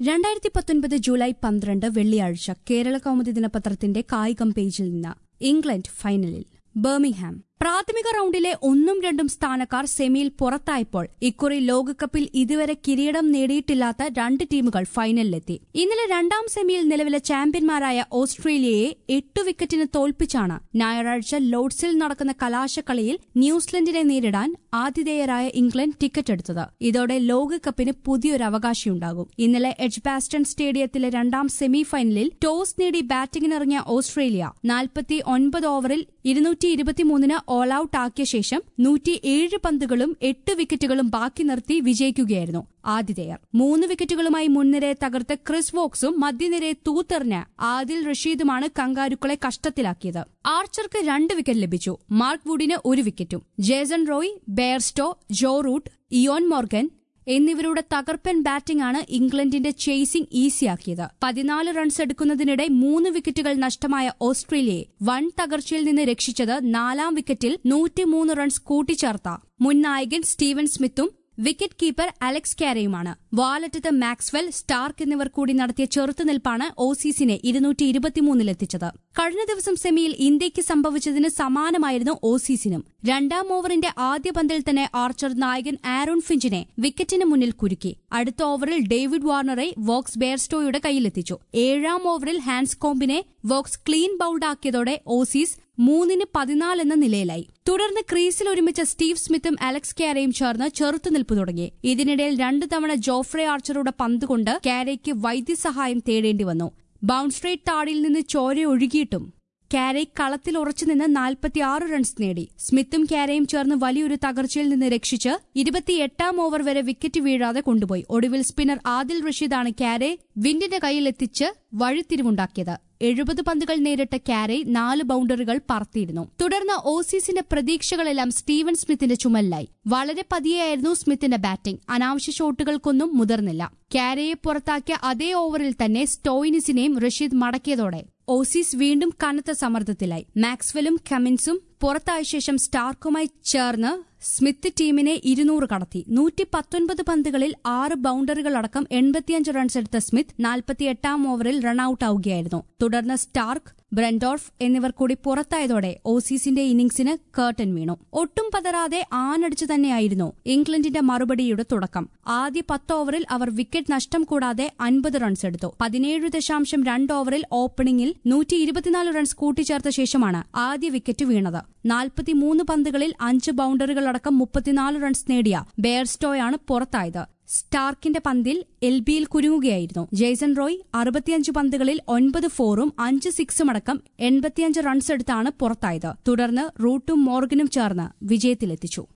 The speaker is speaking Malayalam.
രണ്ടായിരത്തി പത്തൊൻപത് ജൂലൈ പന്ത്രണ്ട് വെള്ളിയാഴ്ച കേരള കൗമുദി ദിനപത്രത്തിന്റെ കായികം പേജിൽ നിന്ന് ഇംഗ്ലണ്ട് ഫൈനലിൽ ബർമിംഗ്ഹാം പ്രാഥമിക റൌണ്ടിലെ ഒന്നും രണ്ടും സ്ഥാനക്കാർ സെമിയിൽ പുറത്തായപ്പോൾ ഇക്കുറി ലോകകപ്പിൽ ഇതുവരെ കിരീടം നേടിയിട്ടില്ലാത്ത രണ്ട് ടീമുകൾ ഫൈനലിലെത്തി ഇന്നലെ രണ്ടാം സെമിയിൽ നിലവിലെ ചാമ്പ്യന്മാരായ ഓസ്ട്രേലിയയെ എട്ടു വിക്കറ്റിന് തോൽപ്പിച്ചാണ് ഞായറാഴ്ച ലോർഡ്സിൽ നടക്കുന്ന കലാശക്കളിയിൽ ന്യൂസിലൻഡിനെ നേരിടാൻ ആതിഥേയരായ ഇംഗ്ലണ്ട് ടിക്കറ്റ് എടുത്തത് ഇതോടെ ലോകകപ്പിന് പുതിയൊരു അവകാശിയുണ്ടാകും ഇന്നലെ എഡ്ജ്ബാസ്റ്റൺ സ്റ്റേഡിയത്തിലെ രണ്ടാം സെമി ഫൈനലിൽ ടോസ് നേടി ബാറ്റിംഗിനിറങ്ങിയ ഓസ്ട്രേലിയ നാൽപ്പത്തി ഒൻപത് ഓവറിൽ ഇരുന്നൂറ്റി ഇരുപത്തിമൂന്നിന് ഓൾ ഔട്ട് ആക്കിയ ശേഷം നൂറ്റിയേഴ് പന്തുകളും എട്ട് വിക്കറ്റുകളും ബാക്കി നിർത്തി വിജയിക്കുകയായിരുന്നു ആതിഥേയർ മൂന്ന് വിക്കറ്റുകളുമായി മുൻനിരയെ തകർത്ത് ക്രിസ് വോക്സും മധ്യനിരയെ തൂത്തെറിഞ്ഞ ആദിൽ റഷീദുമാണ് കങ്കാരുക്കളെ കഷ്ടത്തിലാക്കിയത് ആർച്ചർക്ക് രണ്ട് വിക്കറ്റ് ലഭിച്ചു മാർക്ക് വുഡിന് ഒരു വിക്കറ്റും Jason Roy Bairstow Joe Root Eoin Morgan എന്നിവരുടെ തകർപ്പൻ ബാറ്റിംഗ് ആണ് ഇംഗ്ലണ്ടിന്റെ ചേസിംഗ് ഈസിയാക്കിയത് പതിനാല് റൺസ് എടുക്കുന്നതിനിടെ മൂന്ന് വിക്കറ്റുകൾ നഷ്ടമായ ഓസ്ട്രേലിയയെ വൻ തകർച്ചയിൽ നിന്ന് രക്ഷിച്ചത് നാലാം വിക്കറ്റിൽ നൂറ്റിമൂന്ന് റൺസ് കൂട്ടിച്ചേർത്ത മുൻ നായകൻ സ്റ്റീവൻ സ്മിത്തും വിക്കറ്റ് കീപ്പർ അലക്സ് കാരയുമാണ് വാലറ്റത്ത് മാക്സ്വെൽ സ്റ്റാർക്ക് എന്നിവർ കൂടി നടത്തിയ ചെറുത്തുനിൽപ്പാണ് ഓസീസിനെ ഇരുന്നൂറ്റി ഇരുപത്തിമൂന്നിലെത്തിച്ചത് കഴിഞ്ഞ ദിവസം സെമിയിൽ ഇന്ത്യയ്ക്ക് സംഭവിച്ചതിന് സമാനമായിരുന്നു ഓസീസിനും രണ്ടാം ഓവറിന്റെ ആദ്യ പന്തിൽ തന്നെ ആർച്ചർ നായകൻ ആരോൺ ഫിഞ്ചിനെ വിക്കറ്റിന് മുന്നിൽ കുരുക്കി അടുത്ത ഓവറിൽ ഡേവിഡ് വാർണറെ വോക്സ് ബെയർസ്റ്റോയുടെ കയ്യിലെത്തിച്ചു ഏഴാം ഓവറിൽ ഹാൻസ് കോംബിനെ വോക്സ് ക്ലീൻ ബൌൾഡാക്കിയതോടെ ഓസീസ് മൂന്നിന് പതിനാല് എന്ന നിലയിലായി തുടർന്ന് ക്രീസിൽ ഒരുമിച്ച സ്റ്റീവ് സ്മിത്തും അലക്സ് കാരയും ചേർന്ന് ചെറുത്തുനിൽപ്പ് തുടങ്ങി ഇതിനിടയിൽ രണ്ടു തവണ ജോഫ്രെ ആർച്ചറുടെ പന്ത് കൊണ്ട് കാരയ്ക്ക് വൈദ്യസഹായം തേടേണ്ടി വന്നു ബൌൺസ് റേറ്റ് താടിയിൽ നിന്ന് ചോര ഒഴുകിയിട്ടും കാരെ കളത്തിൽ ഉറച്ചുനിന്ന് നാൽപ്പത്തിയാറ് റൺസ് നേടി സ്മിത്തും കാരയും ചേർന്ന് വലിയൊരു തകർച്ചയിൽ നിന്ന് രക്ഷിച്ച് ഇരുപത്തിയെട്ടാം ഓവർ വരെ വിക്കറ്റ് വീഴാതെ കൊണ്ടുപോയി ഒടുവിൽ സ്പിന്നർ ആദിൽ റഷീദാണ് കാരെ വിൻഡിന്റെ കയ്യിലെത്തിച്ച് വഴിത്തിരിവുണ്ടാക്കിയത് എഴുപത് പന്തുകൾ നേരിട്ട കാരെ നാല് ബൌണ്ടറികൾ പറത്തിയിരുന്നു തുടർന്ന് ഓസീസിന്റെ പ്രതീക്ഷകളെല്ലാം സ്റ്റീവൻ സ്മിത്തിന്റെ ചുമലിലായി വളരെ പതിയെയായിരുന്നു സ്മിത്തിന്റെ ബാറ്റിംഗ് അനാവശ്യ ഷോട്ടുകൾക്കൊന്നും മുതിർന്നില്ല കാരയെ പുറത്താക്കിയ അതേ ഓവറിൽ തന്നെ സ്റ്റോയിനിസിനെയും റഷീദ് മടക്കിയതോടെ ഓസീസ് വീണ്ടും കനത്ത സമ്മർദ്ദത്തിലായി മാക്സ്വെലും കമിൻസും പുറത്തായ ശേഷം സ്റ്റാർക്കുമായി ചേർന്ന് സ്മിത്ത് ടീമിനെ ഇരുന്നൂറ് കടത്തി നൂറ്റി പത്തൊൻപത് പന്തുകളിൽ ആറ് ബൌണ്ടറികളടക്കം എൺപത്തിയഞ്ച് റൺസ് എടുത്ത സ്മിത്ത് നാൽപ്പത്തിയെട്ടാം ഓവറിൽ റൺഔട്ട് ആവുകയായിരുന്നു തുടർന്ന് സ്റ്റാർക്ക് ബ്രൻഡോർഫ് എന്നിവർ കൂടി പുറത്തായതോടെ ഓസീസിന്റെ ഇന്നിംഗ്സിന് കേർട്ടൻ വീണു ഒട്ടും പതറാതെ ആനടിച്ചു തന്നെയായിരുന്നു ഇംഗ്ലണ്ടിന്റെ മറുപടിയുടെ തുടക്കം ആദ്യ പത്ത് ഓവറിൽ അവർ വിക്കറ്റ് നഷ്ടം കൂടാതെ അൻപത് റൺസ് എടുത്തു പതിനേഴ് ദശാംശം രണ്ട് ഓവറിൽ ഓപ്പണിംഗിൽ നൂറ്റി ഇരുപത്തിനാല് റൺസ് കൂട്ടിച്ചേർത്ത ശേഷമാണ് ആദ്യ വിക്കറ്റ് വീണത് നാൽപ്പത്തിമൂന്ന് പന്തുകളിൽ അഞ്ച് ബൌണ്ടറികളടക്കം മുപ്പത്തിനാല് റൺസ് നേടിയ ബെയർസ്റ്റോയാണ് പുറത്തായത് സ്റ്റാർക്കിന്റെ പന്തിൽ എൽ ബിയിൽ കുരുങ്ങുകയായിരുന്നു ജെയ്സൺ റോയ് അറുപത്തിയഞ്ച് പന്തുകളിൽ ഒൻപത് ഫോറും അഞ്ച് സിക്സും അടക്കം എൺപത്തിയഞ്ച് റൺസ് എടുത്താണ് പുറത്തായത് തുടർന്ന് റൂട്ടും മോർഗനും ചേർന്ന് വിജയത്തിലെത്തിച്ചു